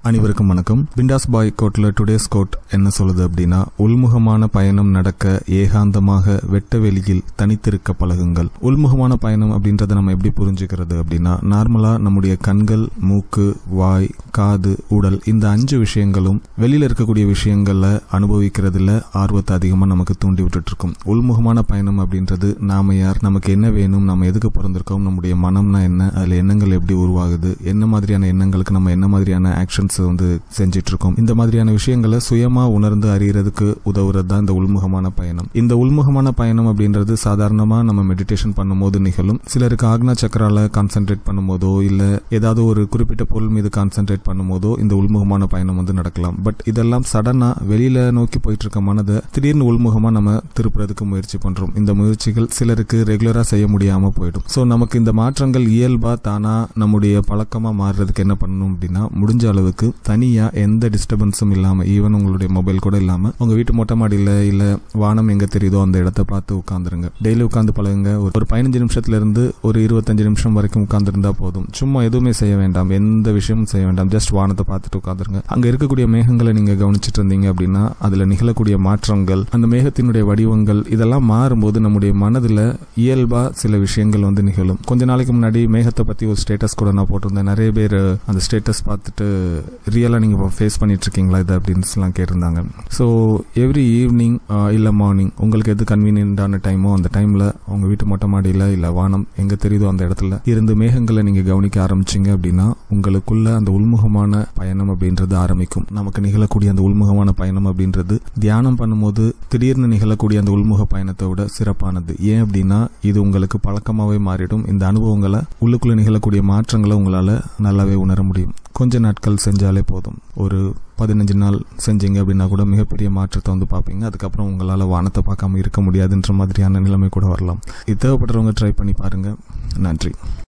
அனைவருக்கும் வணக்கம் பிண்டாஸ் பாய் கோட்ல டுடேஸ் கோட் என்ன சொல்லுது அப்படின்னா உள்முகமான பயணம் நடக்க ஏகாந்தமாக வெட்ட வெளியில் தனித்திருக்க பழகுங்கள் உள்முகமான பயணம் அப்படின்றத நம்ம எப்படி புரிஞ்சுக்கிறது அப்படின்னா நார்மலா நம்முடைய கண்கள் மூக்கு வாய் காது உடல் இந்த அஞ்சு விஷயங்களும் வெளியில இருக்கக்கூடிய விஷயங்கள்ல அனுபவிக்கிறதுல ஆர்வத்தை அதிகமா நமக்கு தூண்டி விட்டுட்டு இருக்கும் உள்முகமான பயணம் அப்படின்றது நாம யார் நமக்கு என்ன வேணும் நம்ம எதுக்கு பிறந்திருக்கோம் நம்முடைய மனம்னா என்ன அதுல எண்ணங்கள் எப்படி உருவாகுது என்ன மாதிரியான எண்ணங்களுக்கு நம்ம என்ன மாதிரியான ஆக்ஷன்ஸ் வந்து செஞ்சிட்டு இருக்கோம் இந்த மாதிரியான விஷயங்களை சுயமா உணர்ந்து அறியறதுக்கு உதவுறது தான் இந்த உள்முகமான பயணம் இந்த உள்முகமான பயணம் அப்படின்றது சாதாரணமா நம்ம மெடிடேஷன் பண்ணும்போது நிகழும் சிலருக்கு ஆக்னா சக்கரால கான்சென்ட்ரேட் பண்ணும்போதோ இல்ல ஏதாவது ஒரு குறிப்பிட்ட பொருள் மீது கான்சென்ட்ரேட் பண்ணும்போதோ இந்த உள்முகமான பயணம் வந்து நடக்கலாம் பட் இதெல்லாம் சடனா வெளியில நோக்கி போயிட்டு இருக்க மனதை திடீர்னு உள்முகமா நம்ம திருப்புறதுக்கு முயற்சி பண்றோம் இந்த முயற்சிகள் சிலருக்கு ரெகுலரா செய்ய முடியாம போயிடும் சோ நமக்கு இந்த மாற்றங்கள் இயல்பா தானா நம்முடைய பழக்கமா மாறுறதுக்கு என்ன பண்ணணும் அப்படின்னா முடிஞ்ச அளவுக்கு தனியா எந்த டிஸ்டர்பன்ஸும் இல்லாம ஈவன் உங்களுடைய மொபைல் கூட இல்லாம உங்க வீட்டு மொட்டை மாடியில இல்ல வானம் எங்க தெரியுதோ அந்த இடத்த பார்த்து உட்காந்துருங்க டெய்லி உட்காந்து பழகுங்க ஒரு ஒரு பதினஞ்சு நிமிஷத்துல இருந்து ஒரு இருபத்தஞ்சு நிமிஷம் வரைக்கும் உட்கார்ந்திருந்தா போதும் சும்மா எதுவுமே செய்ய வேண்டாம் எந்த விஷயமும் செய்ய வேண்டாம் ஜஸ்ட் வானத்தை பார்த்துட்டு உட்காந்துருங்க அங்க இருக்கக்கூடிய மேகங்களை நீங்க கவனிச்சிட்டு இருந்தீங்க அப்படின்னா அதுல நிகழக்கூடிய மாற்றங்கள் அந்த மேகத்தினுடைய வடிவங்கள் இதெல்லாம் மாறும்போது நம்முடைய மனதுல இயல்பா சில விஷயங்கள் வந்து நிகழும் கொஞ்ச நாளைக்கு முன்னாடி மேகத்தை பத்தி ஒரு ஸ்டேட்டஸ் கூட நான் போட்டிருந்தேன் நிறைய பேர் அந்த ஸ்டேட்டஸ் பார்த்துட்டு ரியலா நீங்க ஃபேஸ் பண்ணிட்டு இருக்கீங்களா இது அப்படின்னு எல்லாம் கேட்டிருந்தாங்க ஸோ எவ்ரி ஈவினிங் இல்ல மார்னிங் உங்களுக்கு எது கன்வீனியன்டான டைமோ அந்த டைம்ல உங்க வீட்டு மொட்டை மாடியில இல்ல வானம் எங்க தெரியுதோ அந்த இடத்துல இருந்து மேகங்களை நீங்க கவனிக்க ஆரம்பிச்சீங்க அப்படின்னா உங்களுக்குள்ள அந்த உள்முகமான பயணம் அப்படின்றது ஆரம்பிக்கும் நமக்கு நிகழக்கூடிய அந்த உள்முகமான பயணம் அப்படின்றது தியானம் பண்ணும்போது திடீர்னு நிகழக்கூடிய அந்த உள்முக பயணத்தை விட சிறப்பானது ஏன் அப்படின்னா இது உங்களுக்கு பழக்கமாவே மாறிடும் இந்த அனுபவங்களை உள்ளுக்குள்ள நிகழக்கூடிய மாற்றங்களை உங்களால நல்லாவே உணர முடியும் கொஞ்ச நாட்கள் செஞ்சாலே போதும் ஒரு பதினஞ்சு நாள் செஞ்சீங்க அப்படின்னா கூட மிகப்பெரிய மாற்றத்தை வந்து பார்ப்பீங்க அதுக்கப்புறம் உங்களால் வானத்தை பார்க்காம இருக்க முடியாதுன்ற மாதிரியான நிலைமை கூட வரலாம் இது தேவைப்படுறவங்க ட்ரை பண்ணி பாருங்க நன்றி